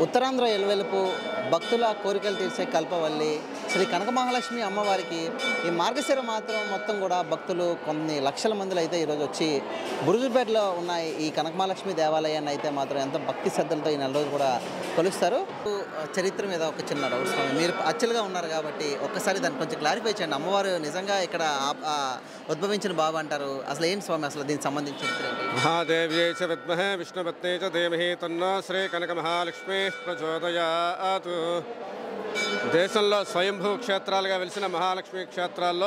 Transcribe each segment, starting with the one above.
ఉత్తరాంధ్ర ఎలువెలుపు భక్తుల కోరికలు తీర్చే కల్పవల్లి శ్రీ కనక మహాలక్ష్మి అమ్మవారికి ఈ మార్గశిర మాత్రం మొత్తం కూడా భక్తులు కొన్ని లక్షల మందిలో అయితే ఈరోజు వచ్చి బురుజుపేటలో ఉన్న ఈ కనక మహాలక్ష్మి దేవాలయాన్ని అయితే మాత్రం ఎంతో భక్తి శ్రద్ధలతో ఈ నెల రోజు కూడా కొలుస్తారు చరిత్ర మీద ఒక చిన్న డౌట్ స్వామి మీరు అచ్చలుగా ఉన్నారు కాబట్టి ఒక్కసారి దాన్ని కొంచెం క్లారిఫై చేయండి అమ్మవారు నిజంగా ఇక్కడ ఆ- ఆ ఉద్భవించిన బాబు అంటారు అసలు ఏంటి స్వామి అసలు దీనికి సంబంధించిన చరిత్ర ఏంటి? మహాదేవ్యై చ విద్మహే విష్ణుపత్నే చ ధీమహి తన్నో శ్రీ కనక మహాలక్ష్మి ప్రచోదయాత్ దేశంలో స్వయంభూ క్షేత్రాలుగా వెలిసిన మహాలక్ష్మి క్షేత్రాల్లో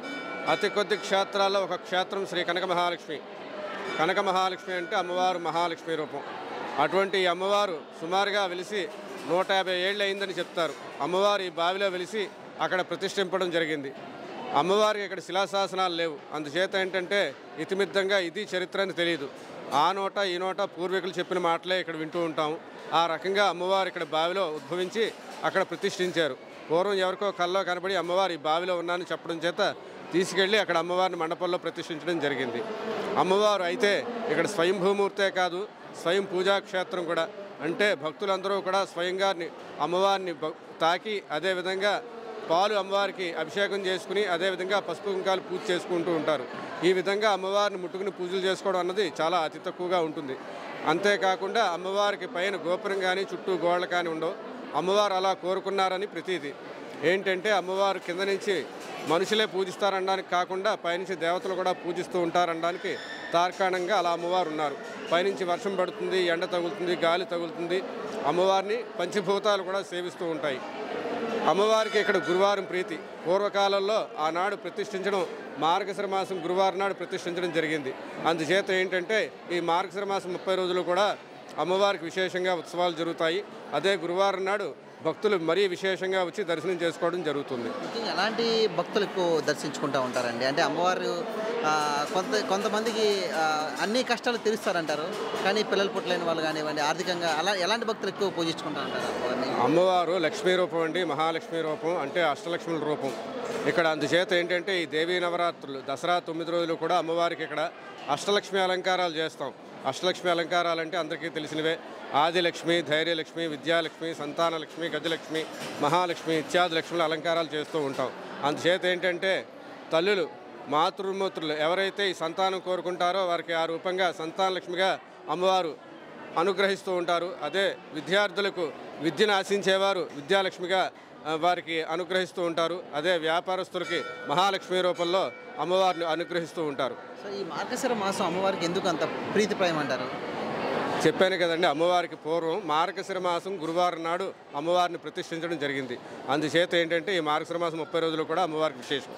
అతి కొద్ది క్షేత్రాల్లో ఒక క్షేత్రం శ్రీ కనక మహాలక్ష్మి కనక మహాలక్ష్మి అంటే అమ్మవారు మహాలక్ష్మి రూపం అటువంటి ఈ అమ్మవారు సుమారుగా వెలిసి నూట యాభై ఏళ్ళు అయిందని చెప్తారు అమ్మవారు ఈ బావిలో వెలిసి అక్కడ ప్రతిష్ఠింపడం జరిగింది అమ్మవారికి ఇక్కడ శిలాశాసనాలు లేవు అందుచేత ఏంటంటే ఇతిమిద్దంగా ఇది చరిత్ర అని తెలియదు ఆ నోట ఈ నోట పూర్వీకులు చెప్పిన మాటలే ఇక్కడ వింటూ ఉంటాము ఆ రకంగా అమ్మవారు ఇక్కడ బావిలో ఉద్భవించి అక్కడ ప్రతిష్ఠించారు పూర్వం ఎవరికో కల్లో కనబడి అమ్మవారు ఈ బావిలో ఉన్నానని చెప్పడం చేత తీసుకెళ్ళి అక్కడ అమ్మవారిని మండపంలో ప్రతిష్ఠించడం జరిగింది అమ్మవారు అయితే ఇక్కడ స్వయంభూమూర్తే కాదు స్వయం పూజా క్షేత్రం కూడా అంటే భక్తులందరూ కూడా స్వయంగా ని- అమ్మవారిని భ- తాకి అదేవిధంగా పాలు అమ్మవారికి అభిషేకం చేసుకుని అదేవిధంగా పసుపు కుంకాలు పూజ చేసుకుంటూ ఉంటారు ఈ విధంగా అమ్మవారిని ముట్టుకుని పూజలు చేసుకోవడం అన్నది చాలా అతి తక్కువగా ఉంటుంది అంతేకాకుండా అమ్మవారికి పైన గోపురం కానీ చుట్టూ గోడలు కానీ ఉండవు అమ్మవారు అలా కోరుకున్నారని ప్రతీతి ఏంటంటే అమ్మవారు కింద నుంచి మనుషులే పూజిస్తారనడానికి కాకుండా పైనుంచి దేవతలు కూడా పూజిస్తూ ఉంటారనడానికి తార్కాణంగా అలా అమ్మవారు ఉన్నారు పైనుంచి వర్షం పడుతుంది ఎండ తగులుతుంది గాలి తగులుతుంది అమ్మవారిని పంచభూతాలు కూడా సేవిస్తూ ఉంటాయి అమ్మవారికి ఇక్కడ గురువారం ప్రీతి పూర్వకాలంలో ఆనాడు ప్రతిష్ఠించడం మార్గశిర మాసం గురువారం నాడు ప్రతిష్ఠించడం జరిగింది అందుచేత ఏంటంటే ఈ మార్గశిర మాసం ముప్పై రోజులు కూడా అమ్మవారికి విశేషంగా ఉత్సవాలు జరుగుతాయి అదే గురువారం నాడు భక్తులు మరీ విశేషంగా వచ్చి దర్శనం చేసుకోవడం జరుగుతుంది ముఖ్యంగా ఎలాంటి భక్తులు ఎక్కువ దర్శించుకుంటూ ఉంటారండి అంటే అమ్మవారు ఆ, కొంత కొంతమందికి ఆ, అన్ని కష్టాలు తీరుస్తారంటారు కానీ పిల్లలు పుట్టలేని వాళ్ళు కానివ్వండి ఆర్థికంగా అలా ఎలాంటి భక్తులు ఎక్కువ పూజించుకుంటూ ఉంటారు అమ్మవారిని అమ్మవారు లక్ష్మీ రూపం అండి మహాలక్ష్మి రూపం అంటే అష్టలక్ష్ముల రూపం ఇక్కడ అందుచేత ఏంటంటే ఈ దేవీ నవరాత్రులు దసరా తొమ్మిది రోజులు కూడా అమ్మవారికి ఇక్కడ అష్టలక్ష్మి అలంకారాలు చేస్తాం అష్టలక్ష్మి అలంకారాలు అంటే అందరికీ తెలిసినవే ఆదిలక్ష్మి ధైర్యలక్ష్మి విద్యాలక్ష్మి సంతానలక్ష్మి గజలక్ష్మి మహాలక్ష్మి ఇత్యాది లక్ష్ముల అలంకారాలు చేస్తూ ఉంటాం అందుచేత ఏంటంటే తల్లులు మాతృమూర్తులు ఎవరైతే ఈ సంతానం కోరుకుంటారో వారికి ఆ రూపంగా సంతానలక్ష్మిగా అమ్మవారు అనుగ్రహిస్తూ ఉంటారు అదే విద్యార్థులకు విద్యను ఆశించేవారు విద్యాలక్ష్మిగా ఆ, వారికి అనుగ్రహిస్తూ ఉంటారు అదే వ్యాపారస్తులకి మహాలక్ష్మి రూపంలో అమ్మవారిని అనుగ్రహిస్తూ ఉంటారు సో ఈ మార్గశిర మాసం అమ్మవారికి ఎందుకు అంత ప్రీతిప్రాయం అంటారు చెప్పాను కదండి అమ్మవారికి పూర్వం మార్గశిర మాసం గురువారం నాడు అమ్మవారిని ప్రతిష్ఠించడం జరిగింది అందుచేత ఏంటంటే ఈ మార్గశిర మాసం ముప్పై రోజులు కూడా అమ్మవారికి విశేషం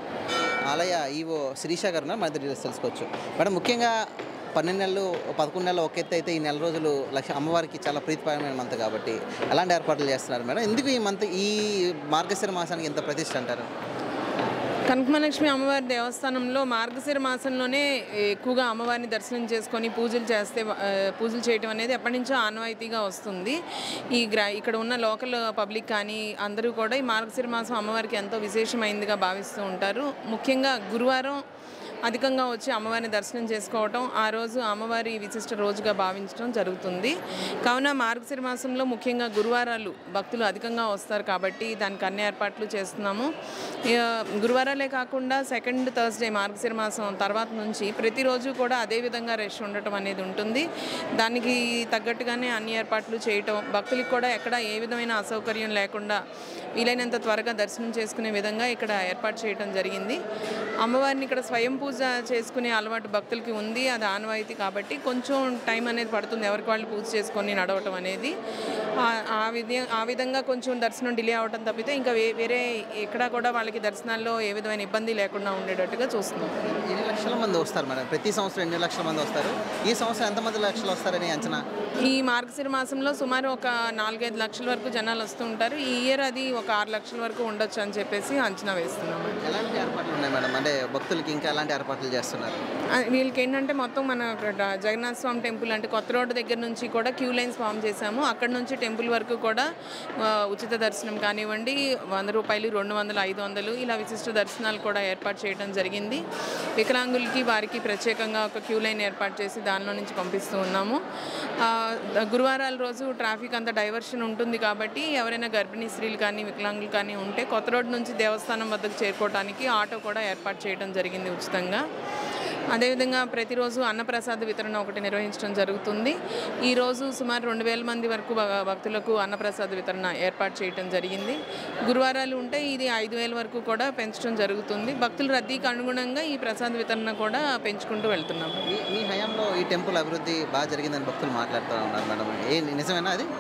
ఆలయ ఈవో శిరీష గారు ఉన్నారు, మన డీటెయిల్స్ తెలుసుకోవచ్చు మేడం ముఖ్యంగా పన్నెండు నెలలు పదకొండు నెలలు ఒక ఎత్తు అయితే ఈ నెల రోజులు లక్ష అమ్మవారికి చాలా ప్రీతిపాయమైన మంత్ కాబట్టి ఎలాంటి ఏర్పాట్లు చేస్తున్నారు మేడం ఎందుకు ఈ మంత్ ఈ మార్గశిర మాసానికి ఇంత ప్రతిష్ట అంటారు కనకమలక్ష్మి అమ్మవారి దేవస్థానంలో మార్గశిర మాసంలోనే ఎక్కువగా అమ్మవారిని దర్శనం చేసుకొని పూజలు చేస్తే ఆ, పూజలు చేయటం అనేది ఎప్పటి నుంచో ఆనవాయితీగా వస్తుంది ఈ గ్రా ఇక్కడ ఉన్న లోకల్ పబ్లిక్ కానీ అందరూ కూడా ఈ మార్గశిర మాసం అమ్మవారికి ఎంతో విశేషమైందిగా భావిస్తూ ఉంటారు ముఖ్యంగా గురువారం అధికంగా వచ్చి అమ్మవారిని దర్శనం చేసుకోవటం ఆ రోజు అమ్మవారి విశిష్ట రోజుగా భావించడం జరుగుతుంది కావున మార్గశిర మాసంలో ముఖ్యంగా గురువారాలు భక్తులు అధికంగా వస్తారు కాబట్టి దానికి అన్ని ఏర్పాట్లు చేస్తున్నాము ఇక గురువారాలే కాకుండా సెకండ్ థర్స్డే మార్గశిర మాసం తర్వాత నుంచి ప్రతిరోజు కూడా అదే విధంగా రష్ ఉండటం అనేది ఉంటుంది దానికి తగ్గట్టుగానే అన్ని ఏర్పాట్లు చేయటం భక్తులకు కూడా ఎక్కడ ఏ విధమైన అసౌకర్యం లేకుండా వీలైనంత త్వరగా దర్శనం చేసుకునే విధంగా ఇక్కడ ఏర్పాటు చేయడం జరిగింది అమ్మవారిని ఇక్కడ స్వయం పూజ చేసుకునే అలవాటు భక్తులకి ఉంది అది ఆనవాయితీ కాబట్టి కొంచెం టైం అనేది పడుతుంది ఎవరికి వాళ్ళు పూజ చేసుకొని నడవటం అనేది ఆ- ఆ విధ ఆ విధంగా కొంచెం దర్శనం డిలే అవటం తప్పితే ఇంకా వే- వేరే ఎక్కడా కూడా వాళ్ళకి దర్శనాల్లో ఏ విధమైన ఇబ్బంది లేకుండా ఉండేటట్టుగా చూస్తున్నాం ఎన్ని లక్షల మంది వస్తారు మేడం ప్రతి సంవత్సరం ఎన్ని లక్షల మంది వస్తారు ఈ సంవత్సరం ఎంతమంది లక్షలు వస్తారని అంచనా ఈ మార్గశిర మాసంలో సుమారు ఒక నాలుగైదు లక్షల వరకు జనాలు వస్తూ ఉంటారు ఈ ఇయర్ అది ఒక ఆరు లక్షల వరకు ఉండొచ్చు అని చెప్పేసి అంచనా వేస్తున్నాం ఎలాంటి ఏర్పాట్లు ఉన్నాయి మేడం అంటే భక్తులకి ఇంకా ఎలాంటి ఏర్పాట్లు చేస్తున్నారు ఆ, వీళ్ళకి ఏంటంటే మొత్తం మన అక్కడ జగన్నాథ స్వామి టెంపుల్ అంటే కొత్త రోడ్డు దగ్గర నుంచి కూడా క్యూ లైన్స్ ఫామ్ చేశాము అక్కడ నుంచి టెంపుల్ వరకు కూడా ఆ, ఉచిత దర్శనం కానివ్వండి వంద రూపాయలు రెండు వందలు ఐదు వందలు ఇలా విశిష్ట దర్శనాలు కూడా ఏర్పాటు చేయడం జరిగింది వికలాంగులకి వారికి ప్రత్యేకంగా ఒక క్యూ లైన్ ఏర్పాటు చేసి దానిలో నుంచి పంపిస్తూ ఉన్నాము ఆ, ద- గురువారాల రోజు ట్రాఫిక్ అంత డైవర్షన్ ఉంటుంది కాబట్టి ఎవరైనా గర్భిణీ స్త్రీలు కానీ వికలాంగులు కానీ ఉంటే కొత్త రోడ్డు నుంచి దేవస్థానం వద్దకు చేరుకోవడానికి ఆటో కూడా ఏర్పాటు చేయడం జరిగింది ఉచితంగా అదేవిధంగా ప్రతిరోజు అన్నప్రసాద వితరణ ఒకటి నిర్వహించడం జరుగుతుంది ఈరోజు సుమారు రెండు వేల మంది వరకు భ- భక్తులకు అన్నప్రసాద వితరణ ఏర్పాటు చేయడం జరిగింది గురువారాలు ఉంటే ఇది ఐదు వేల వరకు కూడా పెంచడం జరుగుతుంది భక్తుల రద్దీకి అనుగుణంగా ఈ ప్రసాద వితరణ కూడా పెంచుకుంటూ వెళ్తున్నాము మీ మీ హయాంలో ఈ టెంపుల్ అభివృద్ధి బాగా జరిగిందని భక్తులు మాట్లాడుతూ ఉన్నారు మేడం ఏ నిజమేనా అది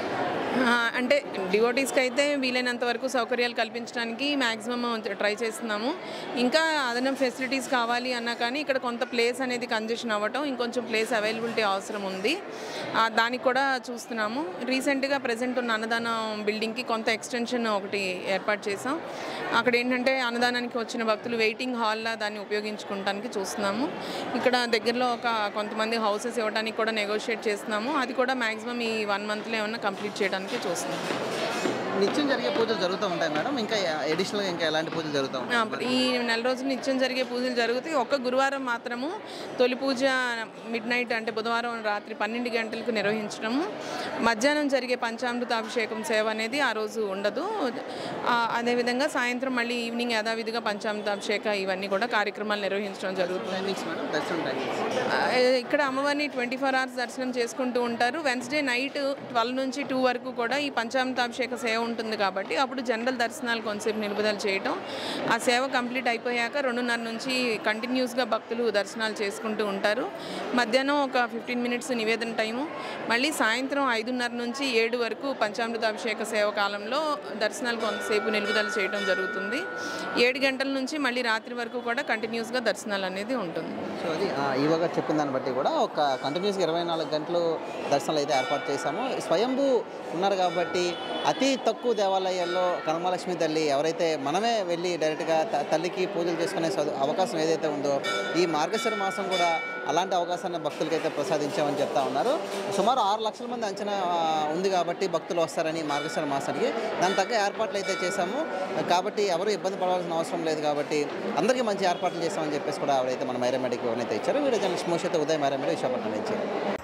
ఆ, అంటే డివోటీస్కి అయితే వీలైనంత వరకు సౌకర్యాలు కల్పించడానికి మ్యాక్సిమం ట్రై చేస్తున్నాము ఇంకా అదనం ఫెసిలిటీస్ కావాలి అన్నా కానీ ఇక్కడ కొంత ప్లేస్ అనేది కంజెషన్ అవ్వటం ఇంకొంచెం ప్లేస్ అవైలబిలిటీ అవసరం ఉంది ఆ, దానికి కూడా చూస్తున్నాము రీసెంట్గా ప్రజెంట్ ఉన్న అన్నదానం బిల్డింగ్కి కొంత ఎక్స్టెన్షన్ ఒకటి ఏర్పాటు చేసాం అక్కడ ఏంటంటే అన్నదానానికి వచ్చిన భక్తులు వెయిటింగ్ హాల్లా దాన్ని ఉపయోగించుకోవడానికి చూస్తున్నాము ఇక్కడ దగ్గరలో ఒక కొంతమంది హౌసెస్ ఇవ్వడానికి కూడా నెగోషియేట్ చేస్తున్నాము అది కూడా మ్యాక్సిమం ఈ వన్ మంత్లో ఏమన్నా కంప్లీట్ చేయడానికి చూస్తున్నాము నిత్యం జరిగే పూజలు జరుగుతూ ఉంటాయి మేడం ఇంకా అడిషనల్గా ఇంకా ఎలాంటి పూజలు జరుగుతూ ఉంటాయి ఆ, ఈ నెల రోజులు నిత్యం జరిగే పూజలు జరుగుతాయి ఒక్క గురువారం మాత్రము తొలి పూజ మిడ్ నైట్ అంటే బుధవారం రాత్రి పన్నెండు గంటలకు నిర్వహించడము మధ్యాహ్నం జరిగే పంచామృత అభిషేకం సేవ అనేది ఆ రోజు ఉండదు ఆ, అదేవిధంగా సాయంత్రం మళ్ళీ ఈవినింగ్ యథావిధిగా పంచామృత అభిషేక ఇవన్నీ కూడా కార్యక్రమాలు నిర్వహించడం జరుగుతుంది టైమింగ్స్ మేడం దర్శనం టైమింగ్స్ ఆ, ఇక్కడ అమ్మవారిని ట్వంటీ ఫోర్ అవర్స్ దర్శనం చేసుకుంటూ ఉంటారు వెన్స్డే నైట్ ట్వెల్వ్ నుంచి టూ వరకు కూడా ఈ పంచామృతాభిషేక సేవ ఉంటుంది కాబట్టి అప్పుడు జనరల్ దర్శనాలు కొంతసేపు నిలుపుదల చేయటం ఆ సేవ కంప్లీట్ అయిపోయాక రెండున్నర నుంచి కంటిన్యూస్గా భక్తులు దర్శనాలు చేసుకుంటూ ఉంటారు మధ్యాహ్నం ఒక ఫిఫ్టీన్ మినిట్స్ నివేదన టైము మళ్ళీ సాయంత్రం ఐదున్నర నుంచి ఏడు వరకు పంచామృతాభిషేక సేవ కాలంలో దర్శనాలు కొంతసేపు నిలుపుదల చేయడం జరుగుతుంది ఏడు గంటల నుంచి మళ్ళీ రాత్రి వరకు కూడా కంటిన్యూస్గా దర్శనాలు అనేది ఉంటుంది సో అది ఆ, ఈవోగా చెప్పిన దాన్ని బట్టి కూడా ఒక కంటిన్యూస్గా ఇరవై నాలుగు గంటలు దర్శనాలు అయితే ఏర్పాటు చేశాము స్వయంభూ ఉన్నారు కాబట్టి అతి తక్కువ దేవాలయాల్లో కనమలక్ష్మి తల్లి ఎవరైతే మనమే వెళ్ళి డైరెక్ట్గా త- తల్లికి పూజలు చేసుకునే సదు- అవకాశం ఏదైతే ఉందో ఈ మార్గశిర మాసం కూడా అలాంటి అవకాశాన్ని భక్తులకైతే ప్రసాదించామని చెప్తా ఉన్నారు సుమారు ఆరు లక్షల మంది అంచనా ఆ, ఉంది కాబట్టి భక్తులు వస్తారని మార్గశిర మాసానికి దాని తగ్గ ఏర్పాట్లు అయితే చేశాము కాబట్టి ఎవరు ఇబ్బంది పడవలసిన అవసరం లేదు కాబట్టి అందరికీ మంచి ఏర్పాట్లు చేశామని చెప్పేసి కూడా ఎవరైతే మన మైరామెడికి వివరణ అయితే ఇచ్చారు వీడియో జర్నలిస్ట్ మోషతో ఉదయం మైరామెడి విశాఖపట్నం నుంచి